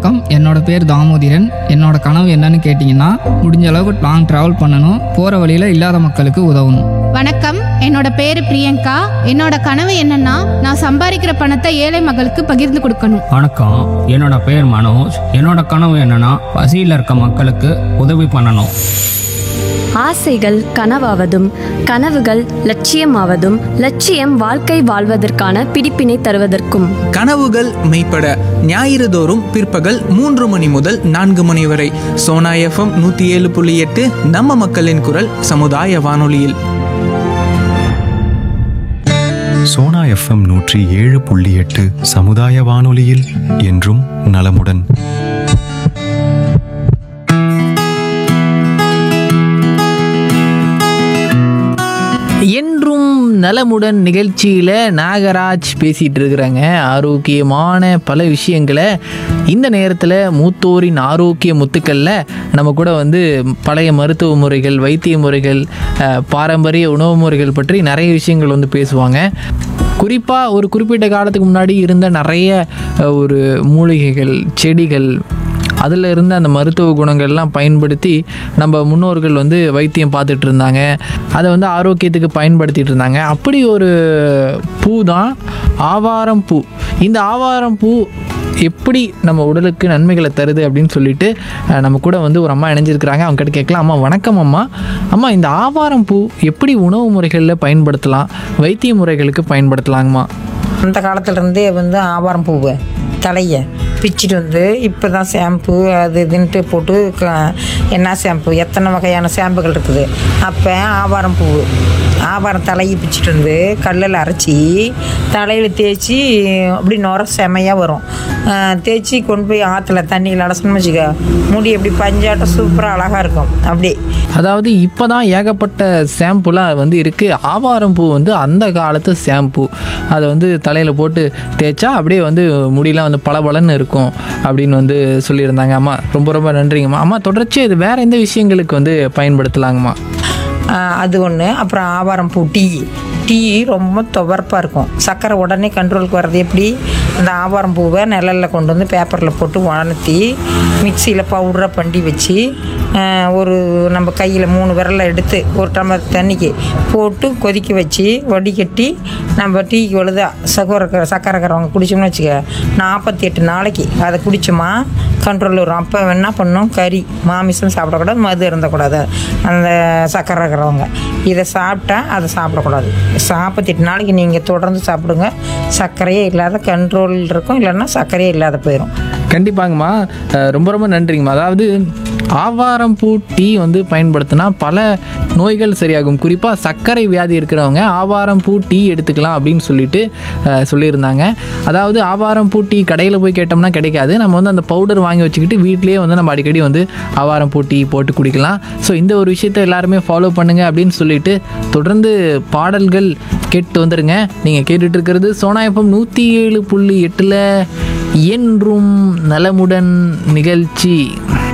வணக்கம் என்னோட பேர் தாமோதிரன் என்னோட கனவு என்னன்னு கேட்டிங்கன்னா முடிஞ்ச அளவுக்கு லாங் ட்ராவல் பண்ணணும் போகிற வழியில் இல்லாத மக்களுக்கு உதவணும் வணக்கம் என்னோட பேரு பிரியங்கா என்னோட கனவு என்னன்னா நான் சம்பாதிக்கிற பணத்தை ஏழை மக்களுக்கு பகிர்ந்து கொடுக்கணும் வணக்கம் என்னோட பேர் மனோஜ் என்னோட கனவு என்னன்னா பசியில் இருக்க மக்களுக்கு உதவி பண்ணணும் ஆசைகள் கனவாவதும் கனவுகள் லட்சியமாவதும் லட்சியம் வாழ்க்கை வாழ்வதற்கான பிடிப்பினை தருவதற்கும் கனவுகள் மெய்ப்பட ஞாயிறு தோறும் பிற்பகல் மூன்று மணி முதல் நான்கு மணி வரை சோனா எஃப்எம் நூற்றி ஏழு புள்ளி எட்டு நம்ம மக்களின் குரல் சமுதாய வானொலியில் சோனா எஃப்எம் நூற்றி ஏழு புள்ளி எட்டு சமுதாய வானொலியில் என்றும் நலமுடன் என்றும் நலமுடன் நிகழ்ச்சியில் நாகராஜ் பேசிகிட்டு இருக்கிறாங்க ஆரோக்கியமான பல விஷயங்களை இந்த நேரத்தில் மூத்தோரின் ஆரோக்கிய முத்துக்களில் நம்ம கூட வந்து பழைய மருத்துவ முறைகள் வைத்திய முறைகள் அஹ், பாரம்பரிய உணவு முறைகள் பற்றி நிறைய விஷயங்கள் வந்து பேசுவாங்க குறிப்பாக ஒரு குறிப்பிட்ட காலத்துக்கு முன்னாடி இருந்த நிறைய அஹ், ஒரு மூலிகைகள் செடிகள் அதில் இருந்த அந்த மருத்துவ குணங்கள்லாம் பயன்படுத்தி நம்ம முன்னோர்கள் வந்து வைத்தியம் பார்த்துட்டு இருந்தாங்க அதை வந்து ஆரோக்கியத்துக்கு பயன்படுத்திட்டு இருந்தாங்க அப்படி ஒரு பூ தான் ஆவாரம் பூ இந்த ஆவாரம் பூ எப்படி நம்ம உடலுக்கு நன்மைகளை தருது அப்படின்னு சொல்லிட்டு அஹ், நம்ம கூட வந்து ஒரு அம்மா இணைஞ்சிருக்கிறாங்க அவங்க கிட்ட கேட்கலாம் அம்மா வணக்கம் அம்மா அம்மா இந்த ஆவாரம் பூ எப்படி உணவு முறைகளில் பயன்படுத்தலாம் வைத்திய முறைகளுக்கு பயன்படுத்தலாங்கம்மா அந்த காலத்துலேருந்தே வந்து ஆவாரம் பூவை தலையை பிச்சுட்டு வந்து இப்போ தான் ஷாம்பு அது இதுன்ட்டு போட்டு க- என்ன ஷாம்பு எத்தனை வகையான ஷாம்புகள் இருக்குது அப்போ ஆவாரம் பூ ஆவாரம் தலையை பிச்சுட்டு வந்து கல்லில் அரைச்சி தலையில் தேய்ச்சி அப்படி நுர செமையாக வரும் அஹ் தேய்ச்சி கொண்டு போய் ஆற்றுல தண்ணியில் அலசணும்னு வச்சுக்க முடி அப்படி பஞ்சாட்டம் சூப்பராக அழகாக இருக்கும் அப்படி அதாவது இப்போ தான் ஏகப்பட்ட ஷாம்புலாம் வந்து இருக்குது ஆவாரம் பூ வந்து அந்த காலத்து ஷாம்பு அதை வந்து தலையில் போட்டு தேய்ச்சா அப்படியே வந்து முடியெல்லாம் வந்து பளபளன்னு இருக்கும் அப்படின்னு வந்து சொல்லியிருந்தாங்க அம்மா ரொம்ப ரொம்ப நன்றிங்கம்மா அம்மா தொடர்ச்சி இது வேறு எந்த விஷயங்களுக்கு வந்து பயன்படுத்தலாங்கம்மா ஆஹ் அது ஒன்று அப்புறம் ஆவாரம் பூ டீ டீ ரொம்ப துவர்ப்பாக இருக்கும் சர்க்கரை உடனே கண்ட்ரோலுக்கு வர்றது எப்படி அந்த ஆவாரம் பூவை நிழல்ல கொண்டு வந்து பேப்பரில் போட்டு உணர்த்தி மிக்சியில் பவுடராக பண்ணி வச்சு ஆஹ் ஒரு நம்ம கையில் மூணு விரலை எடுத்து ஒரு டம்ளர் தண்ணிக்கு போட்டு கொதிக்க வச்சு வடிகட்டி நம்ம டீக்கு ஒழுதா சக்கரை சக்கரைக்கிறவங்க குடிச்சோம்னு வச்சுக்க நாற்பத்தி எட்டு நாளைக்கு அதை குடிச்சோமா கண்ட்ரோல் வரும் அப்போ என்ன பண்ணணும் கறி மாமிசம் சாப்பிடக்கூடாது மது இருந்தக்கூடாது அந்த சக்கரை இருக்கிறவங்க இதை சாப்பிட்டா அதை சாப்பிடக்கூடாது நாற்பத்தெட்டு நாளைக்கு நீங்கள் தொடர்ந்து சாப்பிடுங்க சர்க்கரையே இல்லாத கண்ட்ரோல் இருக்கும் இல்லைன்னா சர்க்கரையே இல்லாத போயிடும் கண்டிப்பாங்கம்மா அஹ் ரொம்ப ரொம்ப நன்றிங்கம்மா அதாவது ஆவாரம் பூ டீ வந்து பயன்படுத்தினா பல நோய்கள் சரியாகும் குறிப்பாக சர்க்கரை வியாதி இருக்கிறவங்க ஆவாரம் பூ டீ எடுத்துக்கலாம் அப்படின்னு சொல்லிட்டு அஹ், சொல்லியிருந்தாங்க அதாவது ஆவாரம் பூ டீ கடையில் போய் கேட்டோம்னா கிடைக்காது நம்ம வந்து அந்த பவுடர் வாங்கி வச்சுக்கிட்டு வீட்டிலேயே வந்து நம்ம அடிக்கடி வந்து ஆவாரம் பூ டீ போட்டு குடிக்கலாம் ஸோ இந்த ஒரு விஷயத்தை எல்லாருமே ஃபாலோ பண்ணுங்க அப்படின்னு சொல்லிட்டு தொடர்ந்து பாடல்கள் கேட்டு வந்துருங்க நீங்கள் கேட்டுட்டு இருக்கிறது சோனா எஃப்எம் நூற்றி ஏழு புள்ளி எட்டில் என்றும் நலமுடன் நிகழ்ச்சி